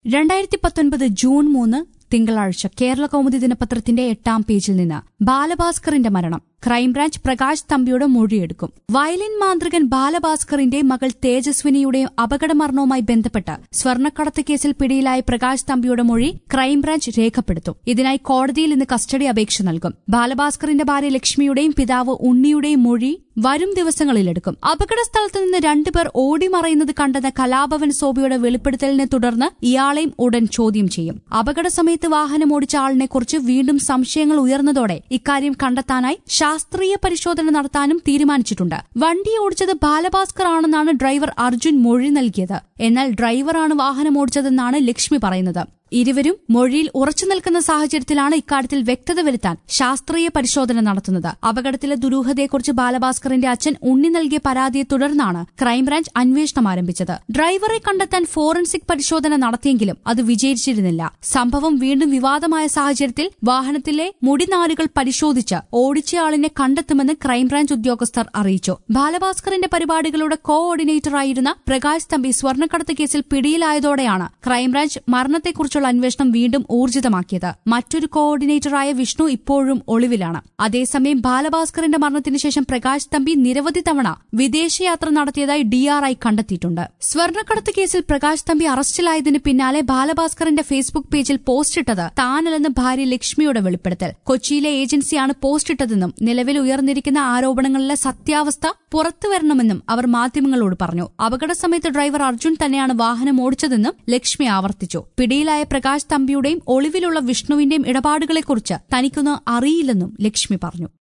രണ്ടായിരത്തി പത്തൊൻപത് ജൂൺ മൂന്ന് തിങ്കളാഴ്ച കേരള കൗമുദി ദിനപത്രത്തിന്റെ എട്ടാം പേജിൽ നിന്ന് ബാലഭാസ്കറിന്റെ മരണം ക്രൈംബ്രാഞ്ച് പ്രകാശ് തമ്പിയുടെ മൊഴിയെടുക്കും വയലിൻ മാന്ത്രികൻ ബാലഭാസ്കറിന്റെ മകൾ തേജസ്വിനിയുടെയും അപകടമരണവുമായി ബന്ധപ്പെട്ട് സ്വർണ്ണക്കടത്ത് കേസിൽ പിടിയിലായ പ്രകാശ് തമ്പിയുടെ മൊഴി ക്രൈംബ്രാഞ്ച് രേഖപ്പെടുത്തും ഇതിനായി കോടതിയിൽ ഇന്ന് കസ്റ്റഡി അപേക്ഷ നൽകും ബാലഭാസ്കറിന്റെ ഭാര്യ ലക്ഷ്മിയുടെയും പിതാവ് ഉണ്ണിയുടെയും മൊഴി വരും ദിവസങ്ങളിലെടുക്കും അപകട സ്ഥലത്ത് നിന്ന് രണ്ടുപേർ ഓടിമറയുന്നത് കണ്ടെന്ന കലാഭവൻ സോബിയുടെ വെളിപ്പെടുത്തലിനെ തുടർന്ന് ഇയാളെയും ഉടൻ ചോദ്യം ചെയ്യും അപകട സമയത്ത് വാഹനം ഓടിച്ച ആളിനെ കുറിച്ച് വീണ്ടും സംശയങ്ങൾ ഉയർന്നതോടെ ഇക്കാര്യം കണ്ടെത്താനായി ശാസ്ത്രീയ പരിശോധന നടത്താനും തീരുമാനിച്ചിട്ടുണ്ട് വണ്ടി ഓടിച്ചത് ബാലഭാസ്കർ ആണെന്നാണ് ഡ്രൈവർ അർജുൻ മൊഴി നൽകിയത് എന്നാൽ ഡ്രൈവറാണ് വാഹനം ഓടിച്ചതെന്നാണ് ലക്ഷ്മി പറയുന്നത് ഇരുവരും മൊഴിയിൽ ഉറച്ചു നിൽക്കുന്ന സാഹചര്യത്തിലാണ് ഇക്കാര്യത്തിൽ വ്യക്തത വരുത്താൻ ശാസ്ത്രീയ പരിശോധന നടത്തുന്നത് അപകടത്തിലെ ദുരൂഹതയെക്കുറിച്ച് ബാലഭാസ്കറിന്റെ അച്ഛൻ ഉണ്ണി നൽകിയ പരാതിയെ തുടർന്നാണ് ക്രൈംബ്രാഞ്ച് അന്വേഷണം ആരംഭിച്ചത് ഡ്രൈവറെ കണ്ടെത്താൻ ഫോറൻസിക് പരിശോധന നടത്തിയെങ്കിലും അത് വിജയിച്ചിരുന്നില്ല സംഭവം വീണ്ടും വിവാദമായ സാഹചര്യത്തിൽ വാഹനത്തിലെ മുടിനാരുകൾ പരിശോധിച്ച് ഓടിച്ചയാളിനെ കണ്ടെത്തുമെന്ന് ക്രൈംബ്രാഞ്ച് ഉദ്യോഗസ്ഥർ അറിയിച്ചു ബാലഭാസ്കറിന്റെ പരിപാടികളുടെ കോ ഓർഡിനേറ്ററായിരുന്ന പ്രകാശ് തമ്പി സ്വർണ്ണക്കടത്ത് കേസിൽ പിടിയിലായതോടെയാണ് ക്രൈംബ്രാഞ്ച് മരണത്തെക്കുറിച്ചുള്ള അന്വേഷണം വീണ്ടും ഊർജിതമാക്കിയത് മറ്റൊരു കോഓർഡിനേറ്ററായ വിഷ്ണു ഇപ്പോഴും ഒളിവിലാണ് അതേസമയം ബാലഭാസ്കറിന്റെ മരണത്തിന് ശേഷം പ്രകാശ് തമ്പി നിരവധി തവണ വിദേശയാത്ര നടത്തിയതായി ഡിആർഐ കണ്ടെത്തിയിട്ടുണ്ട് സ്വർണ്ണക്കടത്ത് കേസിൽ പ്രകാശ് തമ്പി അറസ്റ്റിലായതിന് പിന്നാലെ ബാലഭാസ്കറിന്റെ ഫേസ്ബുക്ക് പേജിൽ പോസ്റ്റിട്ടത് താനല്ലെന്ന് ഭാര്യ ലക്ഷ്മിയുടെ വെളിപ്പെടുത്തൽ കൊച്ചിയിലെ ഏജൻസിയാണ് പോസ്റ്റിട്ടതെന്നും നിലവിൽ ഉയർന്നിരിക്കുന്ന ആരോപണങ്ങളിലെ സത്യാവസ്ഥ പുറത്തുവരണമെന്നും അവർ മാധ്യമങ്ങളോട് പറഞ്ഞു അപകട സമയത്ത് ഡ്രൈവർ അർജുൻ തന്നെയാണ് വാഹനം ഓടിച്ചതെന്നും ലക്ഷ്മി ആവർത്തിച്ചു പിടിയിലായ പ്രകാശ് തമ്പിയുടെയും ഒളിവിലുള്ള വിഷ്ണുവിന്റെയും ഇടപാടുകളെക്കുറിച്ച് തനിക്കൊന്നും അറിയില്ലെന്നും ലക്ഷ്മി പറഞ്ഞു